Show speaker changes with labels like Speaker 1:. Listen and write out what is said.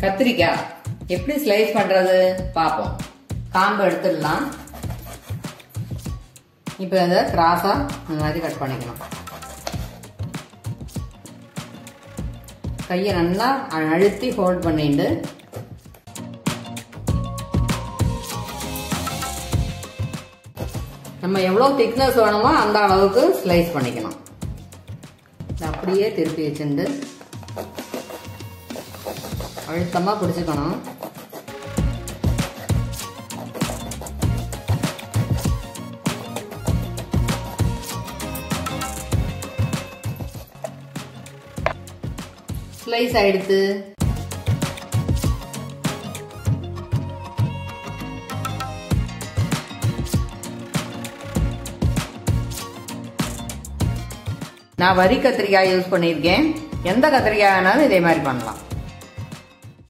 Speaker 1: கத்திரிக்காய் எப்படி ஸ்லைஸ் பண்றது பார்ப்போம் காம்பு எடுத்துடலாம் இப்போ இதை கிராஸா இந்த மாதிரி கட் பண்ணிக்கணும் கையை நல்லா அழுத்தி ஹோல்ட் பண்ணிட்டு நம்ம எவ்வளோ திக்னஸ் வேணுமோ அந்த அளவுக்கு ஸ்லைஸ் பண்ணிக்கணும் இதை அப்படியே திருப்பி வச்சுட்டு அழுத்தமாக பிடிச்சிக்கணும் ஸ்லைஸ் ஆயிடுத்து நான் வரி கத்திரிக்காய் யூஸ் பண்ணியிருக்கேன் எந்த கத்திரிக்காய் வேணாலும் இதே மாதிரி பண்ணலாம்